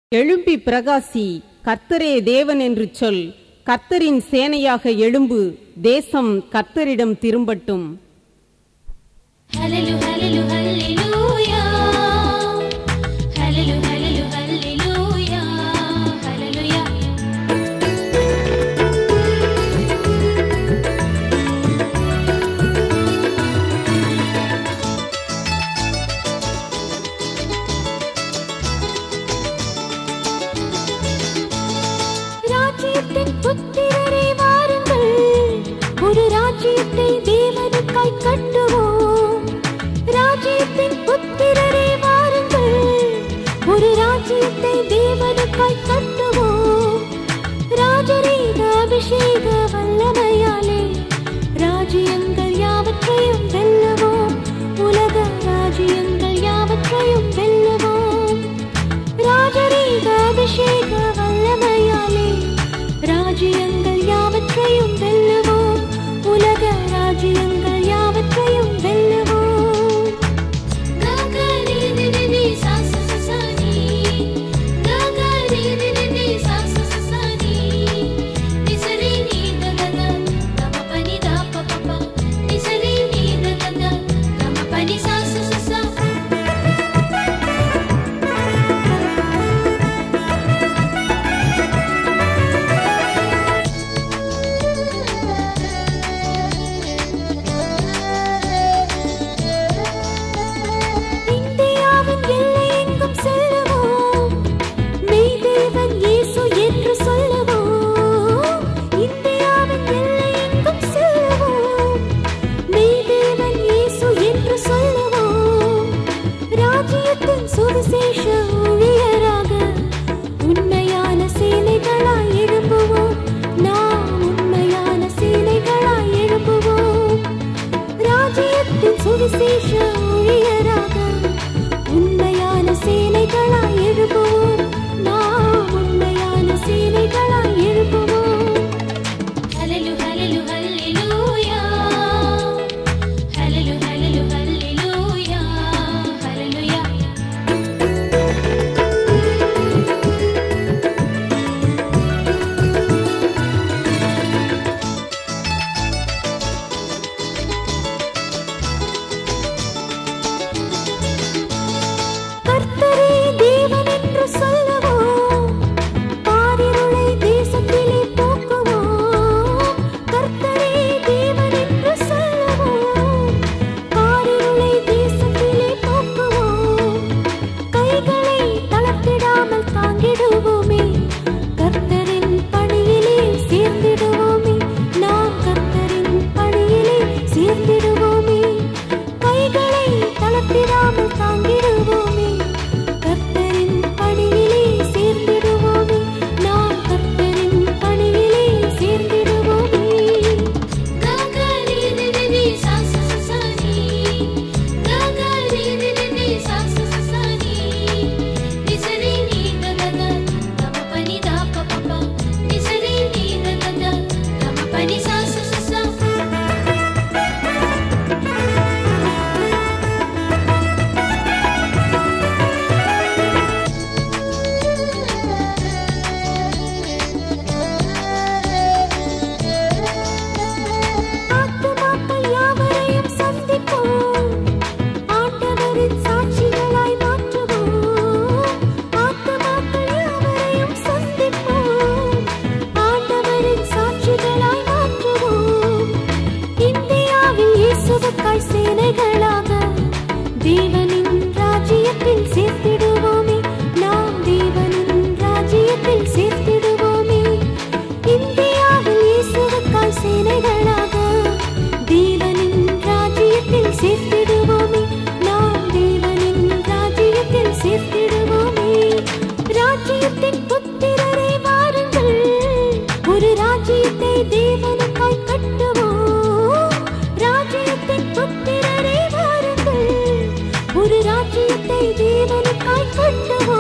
எழும்பி பிரகாசி கர்த்தரே தேவன் என்று சொல் கர்த்தரின் சேனையாக எழும்பு தேசம் கர்த்தரிடம் திரும்பட்டும் Hallelujah, hallelujah, hallelujah. Hallelujah, hallelujah, hallelujah. ராஜ்யத்தின் புத்திரரே வாருங்கள் ஒரு ராஜ்யத்தை தேவனுக்காய் கட்டுவோம் ராஜ்யத்தின் புத்திரரே வாருங்கள் ஒரு ராஜ்யத்தை தேவனுக்காய் கட்டுவோம் ராஜரீக அபிஷேக வல்லமையாலே ராஜ்யங்கள் யாவற்றையும் வெல்லுவோம் உலக ராஜ்யங்கள் யாவற்றையும் வெல்லுவோம் ராஜரீக அபிஷேக வல்லமையாலே ராஜ்யங்கள் யாவற்றையும் வெல்லுவோம் உலக ராஜ்யங்கள் யாவற்றையும் வெல்லுவோம் ககரி நினி சாச சசனி ககரி நினி சாச சசனி நிசரி நீ ததத தம பனி தா பப நிசரி நீ ததத தம பனி சாச சச இந்தியாவின் எல்லையெங்கும் செல்லுவோம் மெய்தேவன் இயேசு என்று சொல்லுவோம் இந்தியாவின் எல்லையெங்கும் செல்லுவோம் மெய்தேவன் இயேசு என்று சொல்லுவோம் ராஜ்யத்தின் சுவிசேஷ ஊழியராக உண்மையான சேனைகளாய் எழும்புவோம் நாம் உண்மையான சேனைகளாய் எழும்புவோம் ராஜ்யத்தின் சுவிசேஷ ஊழியராக உண்மையான சேனைகளாய் எழுப்புவோம் நாம் உண்மையான சேனைகளாய் எழுப்புவோம் ஹalleluya ஹalleluya ஹalleluya ஹalleluya ஹalleluya ஹalleluya கர்த்தரே தேவன் என்று சொல்லுவோம் பாரிருளை தேசத்திலே போக்குவோம் கர்த்தரே தேவன் என்று சொல்லுவோம் பாரிருளை தேசத்திலே போக்குவோம் கைகளை தளர்த்திடாமல் தாங்கிடுவோமே கர்த்தரின் பணியிலே சேர்ந்திடுவோமே நாம் கர்த்தரின் பணியிலே சேர்ந்திடுவோமே கைகளை தளர்த்திடாமல் தாங்கிடுவோமே கர்த்தரின் பணியிலே சேர்ந்திடுவோமே நாம் கர்த்தரின் பணியிலே சேர்ந்திடுவோமே ககரி நினி சாச சசனி ககரி நினி சாச சசனி நிசரி நீ ததத தம பனி தா பப நிசரி நீ ததத தம பனி சாச சச ஆத்துமாக்கள் யாவரையும் சந்திப்போம் ஆண்டவரின் சாட்சிகளாய் மாற்றுவோம் ஆத்துமாக்கள் யாவரையும் சந்திப்போம் ஆண்டவரின் சாட்சிகளாய் மாற்றுவோம் இந்தியாவில் இயேசுவுக்காய் சேனைகளாக தேவனின் ராஜ்யத்தில் சேர்த்திடுவோமே நாம் தேவனின் ராஜ்யத்தில் சேர்த்திடுவோமே இந்தியாவில் இயேசுவுக்காய் சேனைகளாக தேவனின் ராஜ்யத்தில் சேர்த்திடுவோமே நாம் தேவனின் ராஜ்யத்தில் சேர்த்திடுவோமே ராஜ்யத்தின் புத்திரரே வாருங்கள் ஒரு ராஜ்யத்தை தேவனுக்காய் கட்டுவோம் ராஜ்யத்தின் புத்திரரே வாருங்கள் ஒரு ராஜ்யத்தை தேவனுக்காய் கட்டுவோம்